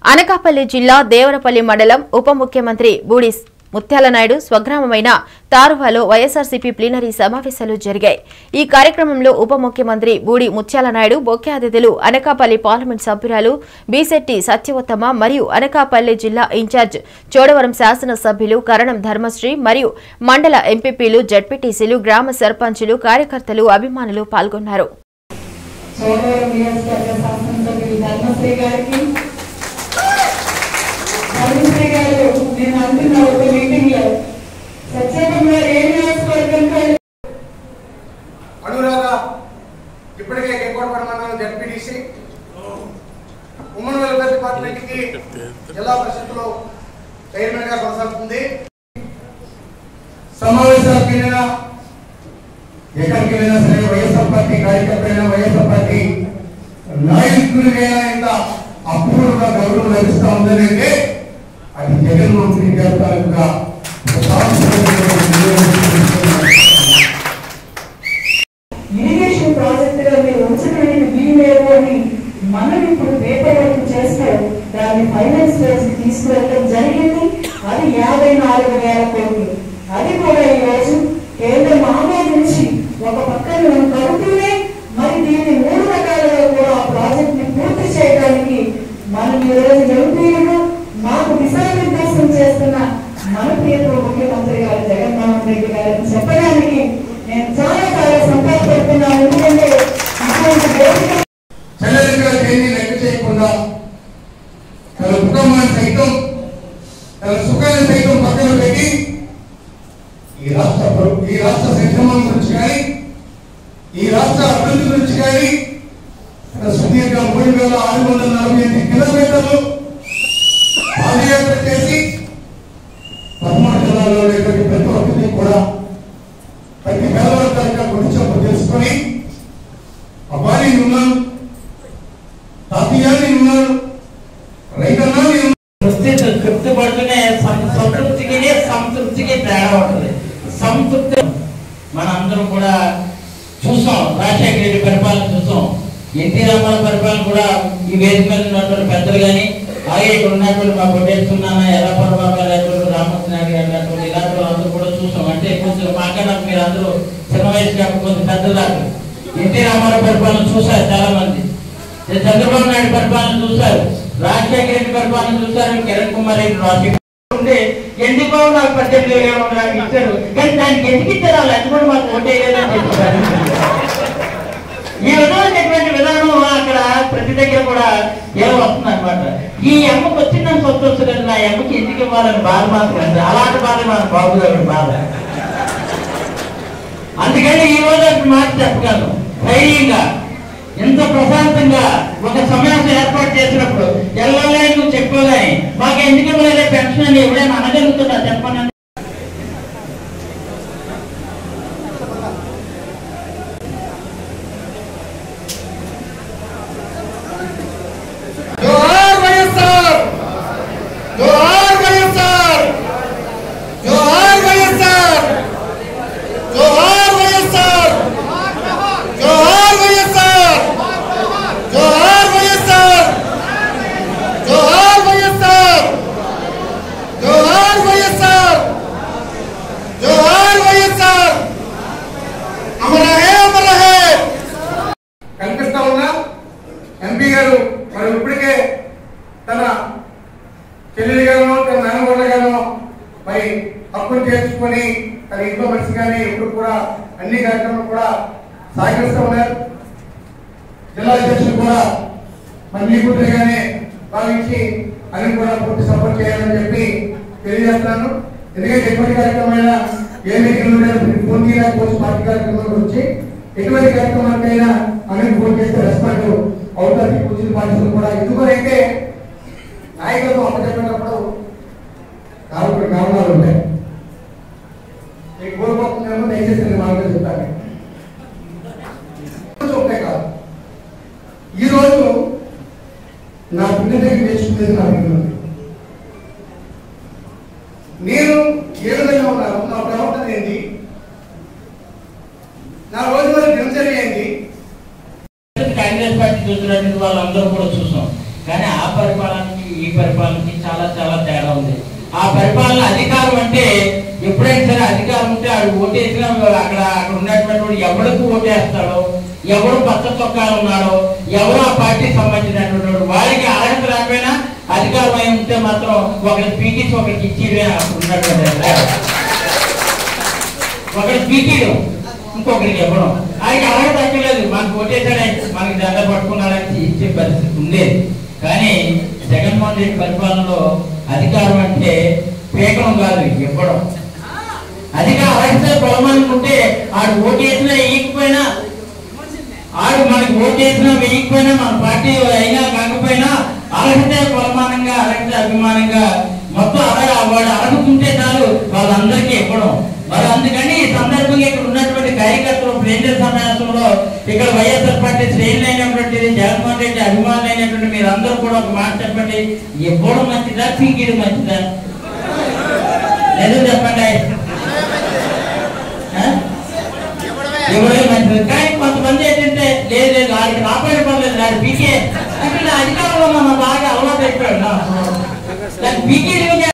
అనకాపల్లి జిల్లా దేవరపల్లి మండలం ఉప ముఖ్యమంత్రి బూడి ముత్యాలనాయుడు స్వగ్రామమైన తారువాలో వైఎస్ఆర్సీపీ ప్లీనరీ సమావేశాలు జరిగాయి ఈ కార్యక్రమంలో ఉప ముఖ్యమంత్రి బూడి ముత్యాలనాయుడు ముఖ్య అతిథులు అనకాపల్లి పార్లమెంట్ సభ్యురాలు బీసెట్టి సత్యవత్తమ మరియు అనకాపల్లి జిల్లా ఇన్ఛార్జ్ చోడవరం శాసనసభ్యులు కరణం ధర్మశ్రీ మరియు మండల ఎంపీపీలు జడ్పీటీసీలు గ్రామ సర్పంచులు కార్యకర్తలు అభిమానులు పాల్గొన్నారు చోడవరం నియోజకవర్గ శాసనసభ్యులు ధర్మశ్రీ గారికి ధర్మశ్రీ గారు నేను అంటున్న ఒక మీటింగ్ లో సత్యవం గారు ఏ నియోజకవర్గంలో అనురాధ ఇప్పటికే కేకోటపడ మండలం జడ్పీటీసీ ఉమ్మడి వెల్ఫేర్ డిపార్ట్మెంట్ కి జిల్లా పరిషత్లో చైర్మన్ గా కొనసాగుతుంది సమావేశాలకు వెళ్ళిన ఎక్కడికి వెళ్ళినా సరే వైఎస్ఆర్ పార్టీ కార్యకర్తలైనా వైఎస్ఆర్ పార్టీ నాయకుడికైనా ఇంత అపూర్వ గౌరవం లభిస్తా ఉందని అంటే అది జగన్మోహన్ రెడ్డి గారి తాలూకా ఇరిగేషన్ ప్రాజెక్ట్ గా మీరు ఉంచడానికి వీల్లేదు అని మనం ఇప్పుడు పేపర్ వర్క్ చేస్తే దాన్ని ఫైనాన్స్ చేసి తీసుకువెళ్ళడం జరిగింది అది యాభై నాలుగు వేల కోట్లు అది కూడా ఈ రోజు కేంద్రం ఆమోదించి ఒక పక్కన మనం కడుతూనే మరి దీన్ని మూడు రకాలుగా కూడా ఆ ప్రాజెక్ట్ ని పూర్తి చేయడానికి మనం ఈ రోజు ఎంపీలు మాకు దిశానిర్దేశం చేస్తున్న మన ప్రియతమ ముఖ్యమంత్రి గారు జగన్మోహన్ రెడ్డి గారిని చెప్పడానికి నేను చాలా చాలా సంతోషపడుతున్నాను ఎందుకంటే ఇటువంటి వేదిక చెల్లెలుగా దేన్ని లెక్క చేయకుండా తన కుటుంబాన్ని సైతం తన సుఖాన్ని సైతం పక్కన పెట్టి ఈ రాష్ట్ర ప్ర- ఈ రాష్ట్ర సంక్షేమం గురించి కానీ ఈ రాష్ట్ర అభివృద్ధి గురించి కానీ తన సుదీర్ఘ మూడు వేల ఆరు వందల నలభై ఎనిమిది కిలోమీటర్లు పాదయాత్ర చేసి పదమూడు జిల్లాలో ఉన్నటువంటి ప్రతి ఒక్కరిని కూడా ప్రతి పేదవాడి తాలూకా గురించి తెలుసుకొని అబ్బాయి ఉన్నాను తాతయ్యాన్ని ఉన్నాను రైతన్నాన్ని ఉన్నాను వస్తే తృప్తి పడుతూనే సం- సంతృప్తికి సంతృప్తికి తేడా ఉంటుంది సంతృప్తి మనందరం కూడా చూసాం రాజశేఖర రెడ్డి పరిపాలన చూసాం ఎన్టీ రామారావు పరిపాలన కూడా ఈ వేదిక మీద ఉన్నటువంటి పెద్దలు కానీ అలాగే ఇక్కడ ఉన్నటువంటి మా కొట్టేస్తున్నాన ఎర్రపల్లి బాబు గారు లేకపోతే రామకృష్ణ నాయుడు గారు లేకపోతే ఇలాంటి వాళ్ళందరూ కూడా చూసాం అంటే కొంచెం మాకన్నా మీరు అందరూ చిన్న వయసు కాబట్టి కొంచెం పెద్దలు దాకా ఎన్టీ రామారావు పరిపాలన చూశారు చాలా మంది ఇది చంద్రబాబు నాయుడు పరిపాలన చూశారు రాజశేఖర రెడ్డి పరిపాలన చూశారు కిరణ్ కుమార్ రెడ్డి రాజశేఖర ఉండే ఎందుకు నాకు పద్దెనిమిది వేల ఏడు వందల యాభై ఇచ్చారు కానీ దానికి ఎందుకు ఇచ్చారు వాళ్ళు అది కూడా మాకు ఓటేయలేదని చెప్పారు ఈ విధమైనటువంటి విధానం అక్కడ ప్రతి దగ్గర కూడా ఏమో వస్తుంది అనమాట ఈ అమ్మకు వచ్చిందని సంతోషం కానీ నా అమ్మకి ఎందుకు ఇవ్వాలని బాధ మాత్రం ఉంది. అలాంటి బాధ మన బాబు గారి బాధ అందుకని ఈ రోజు ఒక మాట చెప్పగలను ధైర్యంగా ఎంత ప్రశాంతంగా ఒక సమావేశం ఏర్పాటు చేసినప్పుడు ఎల్లలే నువ్వు చెప్పుకోగాని మాకు ఎందుకు ఇవ్వలేదే పెన్షన్ అని ఎవరైనా అనగలుగుతున్నా చెప్పండి జోహార్ వైఎస్ఆర్ జోహార్ వైఎస్ఆర్ జోహార్ వైఎస్ఆర్ జోహార్ వైఎస్ఆర్ జోహార్ వైఎస్ఆర్ జోహార్ వైఎస్ఆర్ జోహార్ వైఎస్ఆర్ జోహార్ వైఎస్ఆర్ జోహార్ వైఎస్ఆర్ అమర హే అమర హే కనిపిస్తా ఉన్నా ఎంపీ గారు మరి ఇప్పటికే తన చెల్లెలి గాను తన నాన్నగోళ్ళ గాను మరి హక్కును చేర్చుకొని తన ఇంట్లో మనిషి కానీ ఎప్పుడు కూడా అన్ని కార్యక్రమాలు కూడా సహకరిస్తూ ఉన్నారు జిల్లా అధ్యక్షులు కూడా మరి మీ కూతురుగానే భావించి అని కూడా పూర్తి సపోర్ట్ చేయాలని చెప్పి తెలియజేస్తున్నాను ఎందుకంటే ఎటువంటి కార్యక్రమమైనా ఏ మీటింగ్ ఫోన్ చేయకపోవచ్చు పార్టీ కార్యక్రమం గురించి ఎటువంటి కార్యక్రమానికైనా అని ఫోన్ చేస్తే రెస్పాండ్ అవుతారు కూర్చుని పార్టీలు కూడా ఎందుకనైతే నాయకులతో అప్పచెప్పినప్పుడు కారణం కారణాలు ఉంటాయి మీకు కోల్పోతుందేమో దయచేసి నేను మాటలు చెప్తాను ఒకటే కాదు ఈ రోజు నా పిల్లల దగ్గర నేర్చుకునేది నా పిల్లలు నేను ఏ విధంగా ఉన్నాను నా ప్రవర్తన ఏంటి నా రోజువారీ దినచర్య ఏంటి కాంగ్రెస్ పార్టీ చూసినటువంటి వాళ్ళందరూ కూడా చూసాం కానీ ఆ పరిపాలనకి ఈ ఈ పరిపాలనకి చాలా చాలా తేడా ఉంది ఆ పరిపాలన అధికారం అంటే ఎప్పుడైనా సరే అధికారం ఉంటే ఆడు ఓటేసినా అక్కడ అక్కడ ఉన్నటువంటి వాడు ఎవరికి ఓటేస్తాడో ఎవరు పచ్చ చొక్కాలు ఉన్నాడో ఎవరు ఆ పార్టీకి సంబంధించినటువంటి వాడు వాడికి అర్హత లేకపోయినా అధికారం అయి ఉంటే మాత్రం ఒకరికి పీకించి ఒకరికి ఇచ్చేదే అక్కడ ఉన్నటువంటి అధికారం. ఒకరికి పీకీడు ఇంకొకరికి ఇవ్వడం ఆయనకి అర్హత అక్కర్లేదు మనకు ఓటేసాడే మనకి దండ పట్టుకున్నాడని ఇచ్చే పరిస్థితి ఉండేది కానీ జగన్మోహన్ రెడ్డి పరిపాలనలో అధికారం అంటే పీకడం కాదు ఇవ్వడం అధికార అర్హత పొలమానికి ఉంటే ఆడు ఓటేసినా వేయకపోయినా ఆడు మనకి ఓటేసినా వేయకపోయినా మన పార్టీ అయినా కాకపోయినా అర్హతే ప్రమాణంగా అర్హత అభిమానంగా మొత్తం అడగ వాడు అడుగుతుంటే చాలు వాళ్ళందరికీ ఇవ్వడం మరి అందుకని ఈ సందర్భంగా ఇక్కడ ఉన్నటువంటి కార్యకర్తలు ప్రేంద్ర సమావేశంలో ఇక్కడ వైఎస్ఆర్ పార్టీ శ్రేణులు అయినటువంటి జగన్మోహన్ రెడ్డి అభిమానులు అయినటువంటి మీరందరూ కూడా ఒక మాట చెప్పండి ఇవ్వడం మంచిదా పీకిడు మంచిదా లేదు చెప్పండి ఆ? ఎవరే మంచిది కానీ కొంతమంది ఏంటంటే లేదు లేదు వాడికి రాబోయే పర్లేదు వాడు పీకే అంటే అధికారంలో మన బాగా అలవాటు అయిపోయాడు నా. దాన్ని పీకే